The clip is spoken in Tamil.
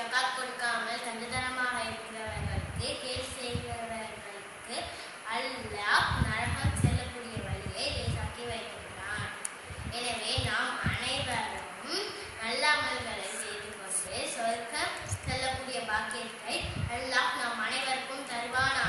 ஜகாத் கொடுக்காமல் கஞ்சத்தனமாக இருக்கிறவர்களுக்கு கேள் செய்கிறவர்களுக்கு அல்லாஹ் நரகம் செல்லக்கூடிய வழியை லேசாக்கி வைக்கின்றான் எனவே நாம் அனைவரும் நல்ல அமல்களை செய்து கொண்டு சொர்க்கம் செல்லக்கூடிய பாக்கியத்தை அல்லாஹ் நாம் அனைவருக்கும் தருவானாக